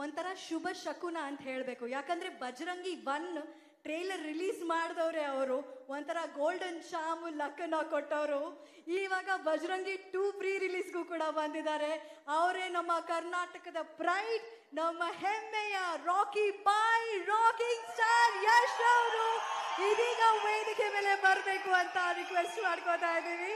ಒಂಥರ ಶುಭ ಶಕುನ ಅಂತ ಹೇಳಬೇಕು ಯಾಕಂದ್ರೆ ಬಜರಂಗಿ ಒನ್ ಟ್ರೇಲರ್ ರಿಲೀಸ್ ಮಾಡಿದವ್ರೆ ಅವರು ಒಂಥರ ಗೋಲ್ಡನ್ ಶಾಮು ಲಕ್ಕನ್ನ ಕೊಟ್ಟವರು ಇವಾಗ ಬಜರಂಗಿ ಟೂ ಪ್ರೀ ರಿಲೀಸ್ಗೂ ಕೂಡ ಬಂದಿದ್ದಾರೆ ಅವರೇ ನಮ್ಮ ಕರ್ನಾಟಕದ ಪ್ರೈಡ್ ನಮ್ಮ ಹೆಮ್ಮೆಯ Rocky boy rocking star Yash ಅವರು ಇದೀಗ ವೇದಿಕೆ ಮೇಲೆ ಬರಬೇಕು ಅಂತ ರಿಕ್ವೆಸ್ಟ್ ಮಾಡ್ಕೋತಾ ಇದ್ದೀವಿ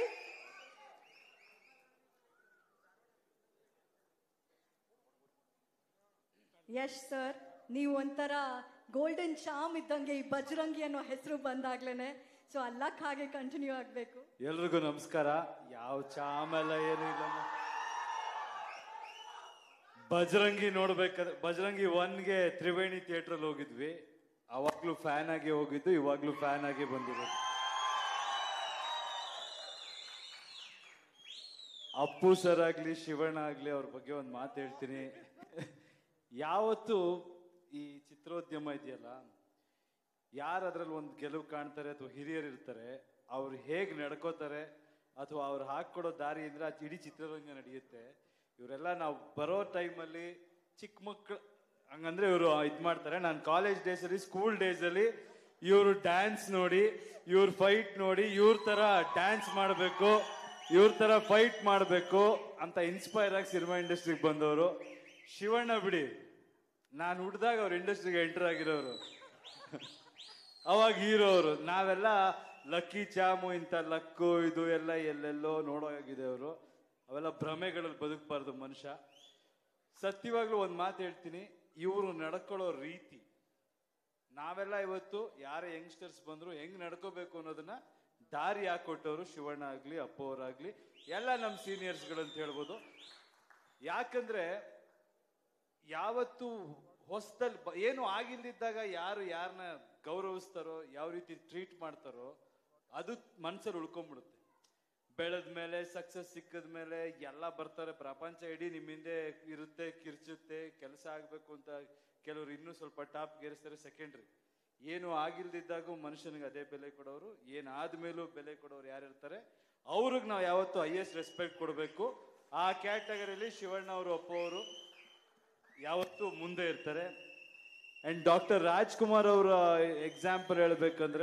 ಯಶ್ ಸರ್ ನೀವು ಒಂಥರ ಗೋಲ್ಡನ್ ಚಾಮ್ ಇದ್ದಂಗೆ ಈ ಬಜರಂಗಿ ಅನ್ನೋ ಹೆಸರು ಬಂದಾಗ್ಲೇನೆ ಸೊ ಅಲ್ಲಕ್ ಹಾಗೆ ಕಂಟಿನ್ಯೂ ಆಗ್ಬೇಕು ಎಲ್ರಿಗೂ ನಮಸ್ಕಾರ ಯಾವ ಚಾಮೆಲ್ಲ ಏನು ಇಲ್ಲ ಬಜರಂಗಿ ನೋಡ್ಬೇಕಾದ್ರೆ ಬಜರಂಗಿ ಒನ್ಗೆ ತ್ರಿವೇಣಿ ಥಿಯೇಟ್ರಲ್ಲಿ ಹೋಗಿದ್ವಿ ಅವಾಗ್ಲೂ ಫ್ಯಾನ್ ಆಗಿ ಹೋಗಿದ್ದು ಇವಾಗ್ಲೂ ಫ್ಯಾನ್ ಆಗಿ ಬಂದಿರೋದು ಅಪ್ಪು ಸರ್ ಆಗ್ಲಿ ಶಿವಣ್ಣ ಆಗ್ಲಿ ಅವ್ರ ಬಗ್ಗೆ ಒಂದು ಮಾತು ಹೇಳ್ತೀನಿ ಯಾವತ್ತು ಈ ಚಿತ್ರೋದ್ಯಮ ಇದೆಯಲ್ಲ ಯಾರು ಅದ್ರಲ್ಲಿ ಒಂದು ಗೆಲುವು ಕಾಣ್ತಾರೆ ಅಥವಾ ಹಿರಿಯರು ಇರ್ತಾರೆ ಅವ್ರು ಹೇಗೆ ನಡ್ಕೋತಾರೆ ಅಥವಾ ಅವ್ರು ಹಾಕೊಡೋ ದಾರಿ ಅಂದ್ರೆ ಆ ಇಡೀ ಚಿತ್ರರಂಗ ನಡೆಯುತ್ತೆ ಇವರೆಲ್ಲ ನಾವು ಬರೋ ಟೈಮಲ್ಲಿ ಚಿಕ್ಕ ಮಕ್ಕಳು ಹಂಗಂದ್ರೆ ಇವರು ಇದು ಮಾಡ್ತಾರೆ ನಾನು ಕಾಲೇಜ್ ಡೇಸಲ್ಲಿ ಸ್ಕೂಲ್ ಡೇಸಲ್ಲಿ ಇವರು ಡ್ಯಾನ್ಸ್ ನೋಡಿ ಇವ್ರ ಫೈಟ್ ನೋಡಿ ಇವ್ರ ತರ ಡ್ಯಾನ್ಸ್ ಮಾಡಬೇಕು ಇವ್ರ ತರ ಫೈಟ್ ಮಾಡಬೇಕು ಅಂತ ಇನ್ಸ್ಪೈರ್ ಆಗಿ ಸಿನಿಮಾ ಇಂಡಸ್ಟ್ರಿಗೆ ಬಂದವರು ಶಿವಣ್ಣ ಬಿಡಿ ನಾನು ಹುಡ್ದಾಗ ಅವ್ರ ಇಂಡಸ್ಟ್ರಿಗೆ ಎಂಟರ್ ಆಗಿರೋರು ಅವಾಗ ಹೀರೋ ಅವರು ನಾವೆಲ್ಲ ಲಕ್ಕಿ ಚಾಮು ಇಂಥ ಲಕ್ಕು ಇದು ಎಲ್ಲ ಎಲ್ಲೆಲ್ಲೋ ನೋಡೋಗಿದೆ ಅವರು ಅವೆಲ್ಲ ಭ್ರಮೆಗಳಲ್ಲಿ ಬದುಕಬಾರ್ದು ಮನುಷ್ಯ ಸತ್ಯವಾಗ್ಲೂ ಒಂದು ಮಾತು ಹೇಳ್ತೀನಿ ಇವರು ನಡ್ಕೊಳ್ಳೋ ರೀತಿ ನಾವೆಲ್ಲ ಇವತ್ತು ಯಾರೇ ಯಂಗ್ಸ್ಟರ್ಸ್ ಬಂದ್ರು ಹೆಂಗ್ ನಡ್ಕೋಬೇಕು ಅನ್ನೋದನ್ನ ದಾರಿ ಹಾಕೊಟ್ಟವರು ಶಿವಣ್ಣ ಆಗ್ಲಿ ಅಪ್ಪ ಅವರಾಗ್ಲಿ ಎಲ್ಲ ನಮ್ಮ ಸೀನಿಯರ್ಸ್ಗಳಂತ ಹೇಳ್ಬೋದು ಯಾಕಂದ್ರೆ ಯಾವತ್ತು ಹೊಸದಲ್ಲಿ ಏನು ಆಗಿಲ್ದಿದ್ದಾಗ ಯಾರು ಯಾರನ್ನ ಗೌರವಿಸ್ತಾರೋ ಯಾವ ರೀತಿ ಟ್ರೀಟ್ ಮಾಡ್ತಾರೋ ಅದು ಮನ್ಸಲ್ಲಿ ಉಳ್ಕೊಂಡ್ಬಿಡುತ್ತೆ ಬೆಳೆದ ಮೇಲೆ ಸಕ್ಸಸ್ ಸಿಕ್ಕದ ಮೇಲೆ ಎಲ್ಲ ಬರ್ತಾರೆ ಪ್ರಪಂಚ ಇಡೀ ನಿಮ್ಮ ಹಿಂದೆ ಇರುತ್ತೆ ಕಿರ್ಚುತ್ತೆ ಕೆಲಸ ಆಗ್ಬೇಕು ಅಂತ ಕೆಲವರು ಇನ್ನೂ ಸ್ವಲ್ಪ ಟಾಪ್ ಗೇರಿಸ್ತಾರೆ ಸೆಕೆಂಡ್ರಿ ಏನು ಆಗಿಲ್ದಿದ್ದಾಗೂ ಮನುಷ್ಯನಿಗೆ ಅದೇ ಬೆಲೆ ಕೊಡೋರು ಏನಾದ್ಮೇಲೂ ಬೆಲೆ ಕೊಡೋರು ಯಾರಿರ್ತಾರೆ ಅವ್ರಿಗೆ ನಾವು ಯಾವತ್ತು ಹೈಯೆಸ್ಟ್ ರೆಸ್ಪೆಕ್ಟ್ ಕೊಡಬೇಕು ಆ ಕ್ಯಾಟಗರಿಯಲ್ಲಿ ಶಿವಣ್ಣ ಅವರು ಅಪ್ಪ ಅವರು ಯಾವತ್ತೂ ಮುಂದೆ ಇರ್ತಾರೆ ಅಂಡ್ ಡಾಕ್ಟರ್ ರಾಜ್ಕುಮಾರ್ ಅವರ ಎಕ್ಸಾಂಪಲ್ ಹೇಳ್ಬೇಕಂದ್ರೆ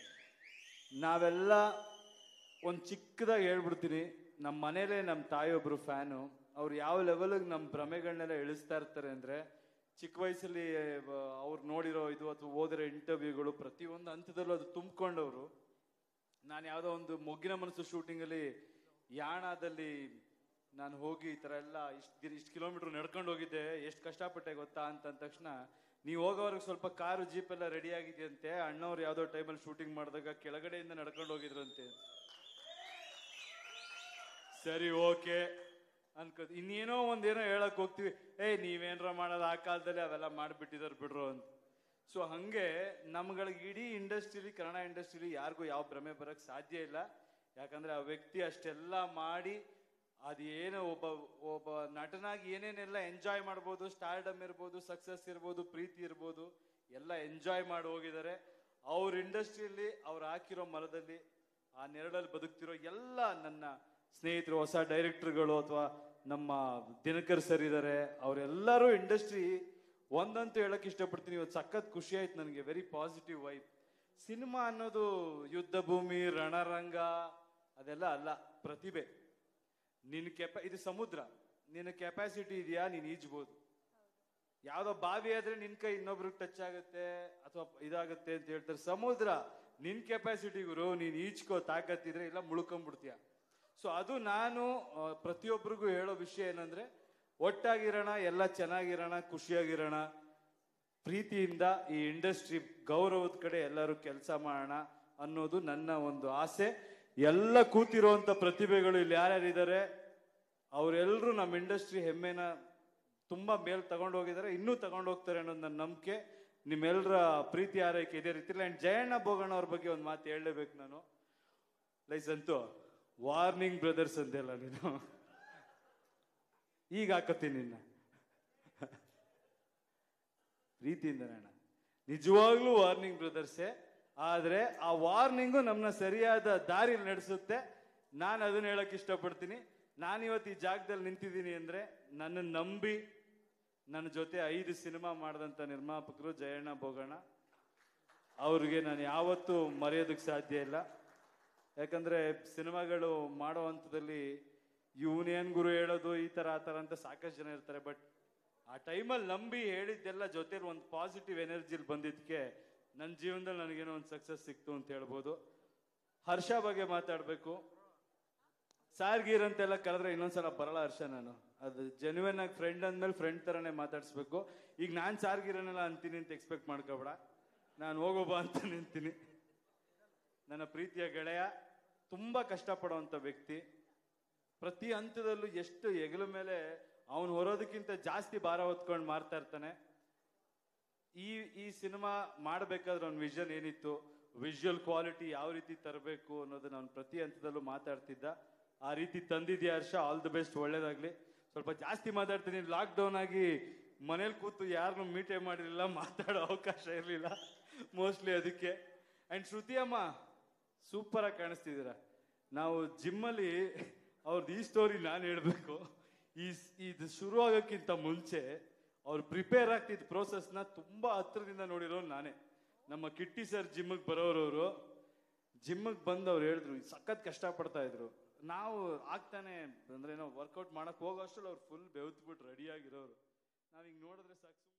ನಾವೆಲ್ಲ ಒಂದು ಚಿಕ್ಕದಾಗಿ ಹೇಳ್ಬಿಡ್ತೀನಿ ನಮ್ಮ ಮನೇಲೆ ನಮ್ಮ ತಾಯಿಯೊಬ್ರು ಫ್ಯಾನು ಅವ್ರು ಯಾವ ಲೆವೆಲ್ಗೆ ನಮ್ಮ ಭ್ರಮೆಗಳನ್ನೆಲ್ಲ ಇಳಿಸ್ತಾ ಇರ್ತಾರೆ ಅಂದ್ರೆ ಚಿಕ್ಕ ವಯಸ್ಸಲ್ಲಿ ಅವ್ರು ನೋಡಿರೋ ಇದು ಅಥವಾ ಓದಿರೋ ಇಂಟರ್ವ್ಯೂಗಳು ಪ್ರತಿಯೊಂದು ಹಂತದಲ್ಲೂ ಅದು ತುಂಬಿಕೊಂಡವರು ನಾನು ಯಾವುದೋ ಒಂದು ಮೊಗ್ಗಿನ ಮನಸ್ಸು ಶೂಟಿಂಗಲ್ಲಿ ಯಾಣದಲ್ಲಿ ನಾನು ಹೋಗಿ ಈ ಥರ ಎಲ್ಲ ಇಷ್ಟು ಇಷ್ಟು ಕಿಲೋಮೀಟರ್ ನಡ್ಕೊಂಡು ಹೋಗಿದ್ದೆ ಎಷ್ಟು ಕಷ್ಟಪಟ್ಟೆ ಗೊತ್ತಾ ಅಂತ ಅಂದ ತಕ್ಷಣ ನೀವು ಹೋಗೋವ್ರಿಗೆ ಸ್ವಲ್ಪ ಕಾರು ಜೀಪ್ ಎಲ್ಲ ರೆಡಿ ಆಗಿದೆಯಂತೆ ಅಣ್ಣವ್ರು ಯಾವುದೋ ಟೈಮಲ್ಲಿ ಶೂಟಿಂಗ್ ಮಾಡಿದಾಗ ಕೆಳಗಡೆಯಿಂದ ನಡ್ಕೊಂಡು ಹೋಗಿದ್ರಂತೆ ಸರಿ ಓಕೆ ಅನ್ಕೋ ಇನ್ನೇನೋ ಒಂದೇನೋ ಹೇಳಕ್ ಹೋಗ್ತೀವಿ ಏಯ್ ನೀವೇನ್ರ ಮಾಡೋದು ಆ ಕಾಲದಲ್ಲಿ ಅವೆಲ್ಲ ಮಾಡಿಬಿಟ್ಟಿದಾರೆ ಬಿಡ್ರು ಅಂತ ಸೊ ಹಂಗೆ ನಮ್ಗಳಿಗೆ ಇಡೀ ಇಂಡಸ್ಟ್ರಿಲಿ ಕನ್ನಡ ಇಂಡಸ್ಟ್ರಿಲಿ ಯಾರಿಗೂ ಯಾವ ಭ್ರಮೆ ಬರಕ್ ಸಾಧ್ಯ ಇಲ್ಲ ಯಾಕಂದ್ರೆ ಆ ವ್ಯಕ್ತಿ ಅಷ್ಟೆಲ್ಲ ಮಾಡಿ ಅದೇನು ಒಬ್ಬ ಒಬ್ಬ ನಟನಾಗಿ ಏನೇನೆಲ್ಲ ಎಂಜಾಯ್ ಮಾಡ್ಬೋದು ಸ್ಟಾರ್ಡಮ್ ಇರ್ಬೋದು ಸಕ್ಸಸ್ ಇರ್ಬೋದು ಪ್ರೀತಿ ಇರ್ಬೋದು ಎಲ್ಲ ಎಂಜಾಯ್ ಮಾಡಿ ಹೋಗಿದ್ದಾರೆ ಅವ್ರ ಇಂಡಸ್ಟ್ರಿಯಲ್ಲಿ ಅವ್ರು ಹಾಕಿರೋ ಮರದಲ್ಲಿ ಆ ನೆರಳಲ್ಲಿ ಬದುಕ್ತಿರೋ ಎಲ್ಲ ನನ್ನ ಸ್ನೇಹಿತರು ಹೊಸ ಡೈರೆಕ್ಟರ್ಗಳು ಅಥವಾ ನಮ್ಮ ದಿನಕರ್ ಸರ್ ಇದ್ದಾರೆ ಅವರೆಲ್ಲರೂ ಇಂಡಸ್ಟ್ರಿ ಒಂದಂತೂ ಹೇಳಕ್ ಇಷ್ಟಪಡ್ತೀನಿ ಇವತ್ತು ಸಖತ್ ಖುಷಿ ಆಯ್ತು ನನಗೆ ವೆರಿ ಪಾಸಿಟಿವ್ ವೈಬ್ ಸಿನಿಮಾ ಅನ್ನೋದು ಯುದ್ಧ ಭೂಮಿ ರಣರಂಗ ಅದೆಲ್ಲ ಅಲ್ಲ ಪ್ರತಿಭೆ ನಿನ್ನ ಕೆಪ ಇದು ಸಮುದ್ರ ನಿನ್ನ ಕೆಪಾಸಿಟಿ ಇದೆಯಾ ನೀನು ಈಜ್ಬೋದು ಯಾವ್ದೋ ಬಾವಿ ಆದ್ರೆ ನಿನ್ ಕೈ ಇನ್ನೊಬ್ರಿಗೆ ಟಚ್ ಆಗುತ್ತೆ ಅಥವಾ ಇದಾಗುತ್ತೆ ಅಂತ ಹೇಳ್ತಾರೆ ಸಮುದ್ರ ನಿನ್ ಕೆಪಾಸಿಟಿ ಗುರು ನೀನ್ ಈಜ್ಕೋ ತಾಕತ್ತಿದ್ರೆ ಇಲ್ಲ ಮುಳ್ಕೊಂಡ್ಬಿಡ್ತೀಯ ಸೊ ಅದು ನಾನು ಆ, ಪ್ರತಿಯೊಬ್ಬರಿಗೂ ಹೇಳೋ ವಿಷಯ ಏನಂದ್ರೆ ಒಟ್ಟಾಗಿರೋಣ ಎಲ್ಲ ಚೆನ್ನಾಗಿರೋಣ ಖುಷಿಯಾಗಿರೋಣ ಪ್ರೀತಿಯಿಂದ ಈ ಇಂಡಸ್ಟ್ರಿ ಗೌರವದ ಕಡೆ ಎಲ್ಲರೂ ಕೆಲಸ ಮಾಡೋಣ ಅನ್ನೋದು ನನ್ನ ಒಂದು ಆಸೆ ಎಲ್ಲ ಕೂತಿರುವಂತ ಪ್ರತಿಭೆಗಳು ಇಲ್ಲಿ ಯಾರ್ಯಾರಿದ್ದಾರೆ ಅವರೆಲ್ಲರೂ ನಮ್ಮ ಇಂಡಸ್ಟ್ರಿ ಹೆಮ್ಮೆನ ತುಂಬಾ ಮೇಲ್ ತಗೊಂಡು ಹೋಗಿದ್ದಾರೆ ಇನ್ನೂ ತಗೊಂಡು ಹೋಗ್ತಾರೆ ಅನ್ನೋದು ನನ್ನ ನಂಬಿಕೆ ನಿಮ್ಮೆಲ್ಲರ ಪ್ರೀತಿ ಆರೈಕೆ ಇದೇ ರೀತಿ ಅಂಡ್ ಜಯಣ್ಣ ಬೋಗಣ್ಣ ಅವ್ರ ಬಗ್ಗೆ ಒಂದು ಮಾತು ಹೇಳಲೇಬೇಕು ನಾನು ಲೈಸ್ ಅಂತೂ ವಾರ್ನಿಂಗ್ ಬ್ರದರ್ಸ್ ಅಂತೆಲ್ಲ ನೀನು ಈಗ ಹಾಕತ್ತೀನಿ ನಿನ್ನ ಪ್ರೀತಿಯಿಂದ ಅಣ್ಣ ನಿಜವಾಗ್ಲೂ ವಾರ್ನಿಂಗ್ ಬ್ರದರ್ಸೇ ಆದ್ರೆ ಆ ವಾರ್ನಿಂಗು ನಮ್ಮನ್ನ ಸರಿಯಾದ ದಾರಿಲಿ ನಡೆಸುತ್ತೆ ನಾನು ಅದನ್ನ ಹೇಳಕ್ ಇಷ್ಟಪಡ್ತೀನಿ ನಾನು ಇವತ್ತು ಈ ಜಾಗದಲ್ಲಿ ನಿಂತಿದ್ದೀನಿ ಅಂದ್ರೆ ನನ್ನ ನಂಬಿ ನನ್ನ ಜೊತೆ ಐದು ಸಿನಿಮಾ ಮಾಡಿದಂಥ ನಿರ್ಮಾಪಕರು ಜಯಣ್ಣ ಬೋಗಣ್ಣ ಅವ್ರಿಗೆ ನಾನು ಯಾವತ್ತೂ ಮರೆಯೋದಕ್ಕೆ ಸಾಧ್ಯ ಇಲ್ಲ ಯಾಕಂದ್ರೆ ಸಿನಿಮಾಗಳು ಮಾಡೋ ಹಂತದಲ್ಲಿ ಇವನೇನ್ ಗುರು ಹೇಳೋದು ಈ ತರ ಆ ತರ ಅಂತ ಸಾಕಷ್ಟು ಜನ ಇರ್ತಾರೆ ಬಟ್ ಆ ಟೈಮಲ್ಲಿ ನಂಬಿ ಹೇಳಿದ್ದೆಲ್ಲ ಜೊತೆಲಿ ಒಂದು ಪಾಸಿಟಿವ್ ಎನರ್ಜಿಲಿ ಬಂದಿದ್ದಕ್ಕೆ ನನ್ನ ಜೀವನದಲ್ಲಿ ನನಗೇನೋ ಒಂದು ಸಕ್ಸಸ್ ಸಿಕ್ತು ಅಂತ ಹೇಳ್ಬೋದು ಹರ್ಷ ಬಗ್ಗೆ ಮಾತಾಡಬೇಕು ಸಾರ್ ಗೀರ್ ಅಂತೆಲ್ಲ ಕರೆದ್ರೆ ಇನ್ನೊಂದ್ಸಲ ಬರಲ್ಲ ಹರ್ಷ ನಾನು ಅದು ಜೆನ್ಯೂನ್ ಆಗಿ ಫ್ರೆಂಡ್ ಅಂದ್ಮೇಲೆ ಫ್ರೆಂಡ್ ತರನೇ ಮಾತಾಡಿಸ್ಬೇಕು ಈಗ ನಾನು ಸಾರ್ ಗೀರನ್ನೆಲ್ಲ ಅಂತೀನಿ ಅಂತ ಎಕ್ಸ್ಪೆಕ್ಟ್ ಮಾಡ್ಕೋಬೇಡ ನಾನು ಹೋಗೋಬ ಅಂತ ನಿಂತೀನಿ ನನ್ನ ಪ್ರೀತಿಯ ಗೆಳೆಯ ತುಂಬಾ ಕಷ್ಟಪಡುವಂತ ವ್ಯಕ್ತಿ ಪ್ರತಿ ಹಂತದಲ್ಲೂ ಎಷ್ಟು ಹೆಗಲ ಮೇಲೆ ಅವನು ಹೊರೋದಕ್ಕಿಂತ ಜಾಸ್ತಿ ಭಾರ ಹೊತ್ಕೊಂಡು ಮಾರ್ತಾ ಇರ್ತಾನೆ ಈ ಈ ಸಿನಿಮಾ ಮಾಡಬೇಕಾದ್ರೆ ಅವ್ನ ವಿಷನ್ ಏನಿತ್ತು ವಿಜುವಲ್ ಕ್ವಾಲಿಟಿ ಯಾವ ರೀತಿ ತರಬೇಕು ಅನ್ನೋದನ್ನ ಅವ್ನು ಪ್ರತಿ ಹಂತದಲ್ಲೂ ಮಾತಾಡ್ತಿದ್ದ ಆ ರೀತಿ ತಂದಿದ್ಯಾ ಹರ್ಷ ಆಲ್ ದಿ ಬೆಸ್ಟ್ ಒಳ್ಳೇದಾಗ್ಲಿ ಸ್ವಲ್ಪ ಜಾಸ್ತಿ ಮಾತಾಡ್ತೀನಿ ಲಾಕ್ ಡೌನ್ ಆಗಿ ಮನೇಲಿ ಕೂತು ಯಾರನ್ನು ಮೀಟೇ ಮಾಡಿರಲಿಲ್ಲ ಮಾತಾಡೋ ಅವಕಾಶ ಇರಲಿಲ್ಲ ಮೋಸ್ಟ್ಲಿ ಅದಕ್ಕೆ ಅಂಡ್ ಶ್ರುತಿ ಅಮ್ಮ ಸೂಪರ್ ಆಗಿ ಕಾಣಿಸ್ತಿದ್ದೀರಾ ನಾವು ಜಿಮ್ಮಲ್ಲಿ ಅವ್ರದ್ದು ಈ ಸ್ಟೋರಿ ನಾನು ಹೇಳ್ಬೇಕು ಈ ಸ್- ಇದು ಶುರು ಆಗೋಕ್ಕಿಂತ ಮುಂಚೆ ಅವ್ರು ಪ್ರಿಪೇರ್ ಆಗ್ತಿದ್ದ ಪ್ರೋಸೆಸ್ನ ತುಂಬಾ ಹತ್ರದಿಂದ ನೋಡಿರೋ ನಾನೇ ನಮ್ಮ ಕಿಟ್ಟಿ ಸರ್ ಜಿಮ್ಗೆ ಬರೋರವರು ಜಿಮ್ಗೆ ಬಂದು ಅವ್ರು ಹೇಳಿದ್ರು ಸಖತ್ ಕಷ್ಟಪಡ್ತಾ ಇದ್ರು ನಾವು ಆಗ್ತಾನೆ ಅಂದ್ರೆ ನಾವು ವರ್ಕೌಟ್ ಮಾಡಕ್ ಹೋಗೋ ಅಷ್ಟ್ರಲ್ಲಿ ಅವ್ರು ಫುಲ್ ಬೆವ್ತ್ಬಿಟ್ಟು ರೆಡಿ ಆಗಿರೋರು ನಾವ್ ಹಿಂಗ್ ನೋಡಿದ್ರೆ ಸಾಕು